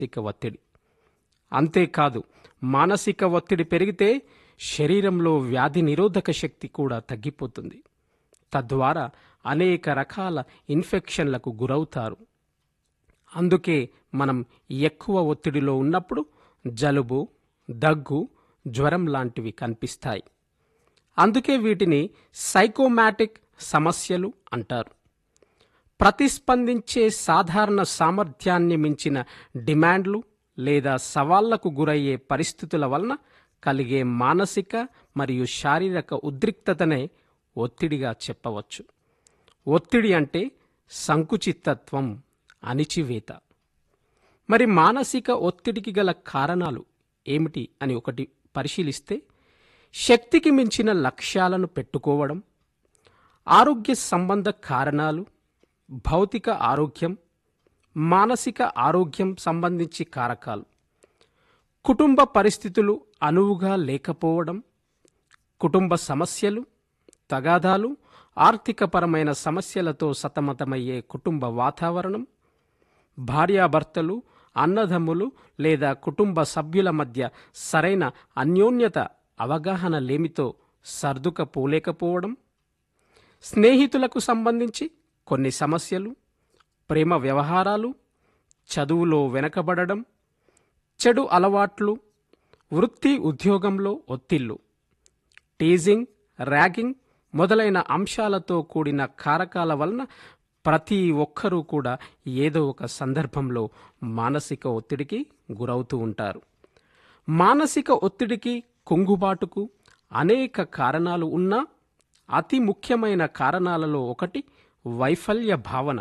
మానసిక ఒత్తిడి అంతేకాదు మానసిక ఒత్తిడి పెరిగితే శరీరంలో వ్యాధి నిరోధక శక్తి కూడా తగ్గిపోతుంది తద్వారా అనేక రకాల ఇన్ఫెక్షన్లకు గురవుతారు అందుకే మనం ఎక్కువ ఒత్తిడిలో ఉన్నప్పుడు జలుబు దగ్గు జ్వరం లాంటివి కనిపిస్తాయి అందుకే వీటిని సైకోమాటిక్ సమస్యలు అంటారు ప్రతిస్పందించే సాధారణ సామర్థ్యాన్ని మించిన డిమాండ్లు లేదా సవాళ్లకు గురయ్యే పరిస్థితుల వలన కలిగే మానసిక మరియు శారీరక ఉద్రిక్తతనే ఒత్తిడిగా చెప్పవచ్చు ఒత్తిడి అంటే సంకుచితత్వం అణిచివేత మరి మానసిక ఒత్తిడికి గల కారణాలు ఏమిటి అని ఒకటి పరిశీలిస్తే శక్తికి మించిన లక్ష్యాలను పెట్టుకోవడం ఆరోగ్య సంబంధ కారణాలు భౌతిక ఆరోగ్యం మానసిక ఆరోగ్యం సంబంధించి కారకాలు కుటుంబ పరిస్థితులు అనువుగా లేకపోవడం కుటుంబ సమస్యలు తగాదాలు ఆర్థికపరమైన సమస్యలతో సతమతమయ్యే కుటుంబ వాతావరణం భార్యాభర్తలు అన్నదమ్ములు లేదా కుటుంబ సభ్యుల మధ్య సరైన అన్యోన్యత అవగాహన లేమితో సర్దుకపోలేకపోవడం స్నేహితులకు సంబంధించి కొన్ని సమస్యలు ప్రేమ వ్యవహారాలు చదువులో వెనకబడడం చెడు అలవాట్లు వృత్తి ఉద్యోగంలో ఒత్తిళ్లు టీజింగ్ ర్యాగింగ్ మొదలైన అంశాలతో కూడిన కారకాల వలన ప్రతి ఒక్కరూ కూడా ఏదో ఒక సందర్భంలో మానసిక ఒత్తిడికి గురవుతూ ఉంటారు మానసిక ఒత్తిడికి కుంగుబాటుకు అనేక కారణాలు ఉన్నా అతి ముఖ్యమైన కారణాలలో ఒకటి వైఫల్య భావన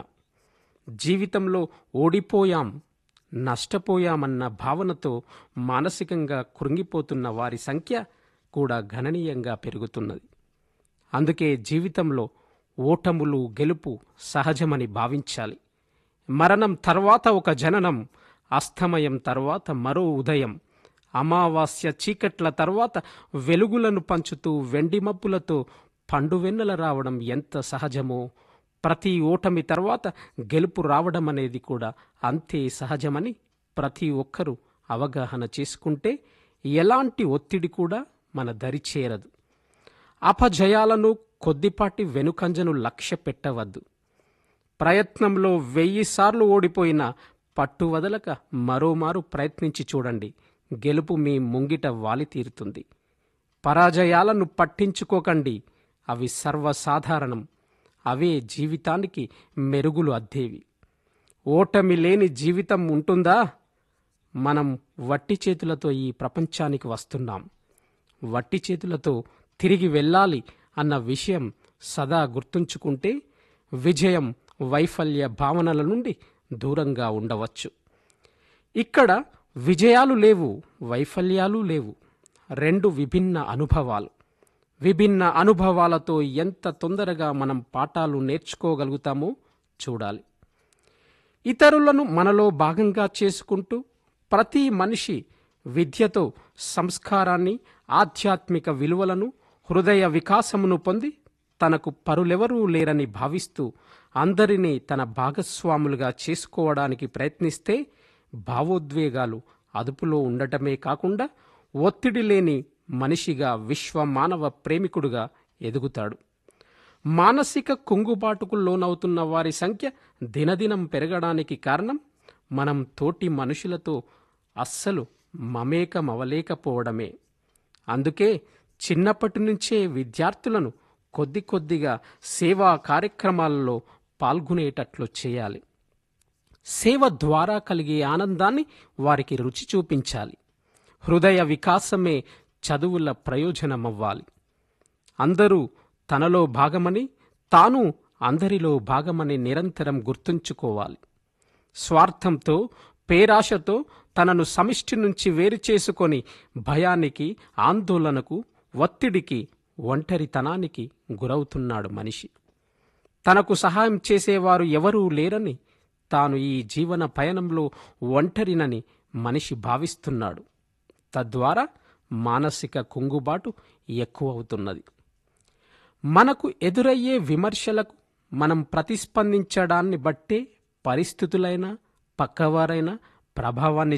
జీవితంలో ఓడిపోయాం నష్టపోయామన్న భావనతో మానసికంగా కృంగిపోతున్న వారి సంఖ్య కూడా గణనీయంగా పెరుగుతున్నది అందుకే జీవితంలో ఓటములు గెలుపు సహజమని భావించాలి మరణం తర్వాత ఒక జననం అస్తమయం తర్వాత మరో ఉదయం అమావాస్య చీకట్ల తర్వాత వెలుగులను పంచుతూ వెండి మబ్బులతో పండువెన్నెల రావడం ఎంత సహజమో ప్రతి ఓటమి తర్వాత గెలుపు రావడం అనేది కూడా అంతే సహజమని ప్రతి ఒక్కరూ అవగాహన చేసుకుంటే ఎలాంటి ఒత్తిడి కూడా మన దరి చేరదు అపజయాలను కొద్దిపాటి వెనుకంజను లక్ష్య పెట్టవద్దు ప్రయత్నంలో వెయ్యి సార్లు ఓడిపోయినా పట్టు వదలక మరోమారు ప్రయత్నించి చూడండి గెలుపు మీ ముంగిట వాలి తీరుతుంది పరాజయాలను పట్టించుకోకండి అవి సర్వసాధారణం అవే జీవితానికి మెరుగులు అద్దేవి ఓటమి లేని జీవితం ఉంటుందా మనం వట్టి చేతులతో ఈ ప్రపంచానికి వస్తున్నాం వట్టి చేతులతో తిరిగి వెళ్ళాలి అన్న విషయం సదా గుర్తుంచుకుంటే విజయం వైఫల్య భావనల నుండి దూరంగా ఉండవచ్చు ఇక్కడ విజయాలు లేవు వైఫల్యాలు లేవు రెండు విభిన్న అనుభవాలు విభిన్న అనుభవాలతో ఎంత తొందరగా మనం పాఠాలు నేర్చుకోగలుగుతామో చూడాలి ఇతరులను మనలో భాగంగా చేసుకుంటూ ప్రతి మనిషి విద్యతో సంస్కారాన్ని ఆధ్యాత్మిక విలువలను హృదయ వికాసమును పొంది తనకు పరులెవరూ లేరని భావిస్తూ అందరినీ తన భాగస్వాములుగా చేసుకోవడానికి ప్రయత్నిస్తే భావోద్వేగాలు అదుపులో ఉండటమే కాకుండా ఒత్తిడి లేని మనిషిగా విశ్వ మానవ ప్రేమికుడుగా ఎదుగుతాడు మానసిక కుంగుబాటుకు లోనవుతున్న వారి సంఖ్య దినదినం పెరగడానికి కారణం మనం తోటి మనుషులతో అస్సలు మమేకమవలేకపోవడమే అందుకే చిన్నప్పటి నుంచే విద్యార్థులను కొద్ది కొద్దిగా సేవా కార్యక్రమాలలో పాల్గొనేటట్లు చేయాలి సేవ ద్వారా కలిగే ఆనందాన్ని వారికి రుచి చూపించాలి హృదయ వికాసమే చదువుల ప్రయోజనమవ్వాలి అందరూ తనలో భాగమని తాను అందరిలో భాగమని నిరంతరం గుర్తుంచుకోవాలి స్వార్థంతో పేరాశతో తనను సమిష్టి నుంచి వేరు చేసుకొని భయానికి ఆందోళనకు ఒత్తిడికి ఒంటరితనానికి గురవుతున్నాడు మనిషి తనకు సహాయం చేసేవారు ఎవరూ లేరని తాను ఈ జీవన పయనంలో ఒంటరినని మనిషి భావిస్తున్నాడు తద్వారా మానసిక కుంగుబాటు ఎక్కువవుతున్నది మనకు ఎదురయ్యే విమర్శలకు మనం ప్రతిస్పందించడాన్ని బట్టే పరిస్థితులైనా పక్కవారైనా ప్రభావాన్ని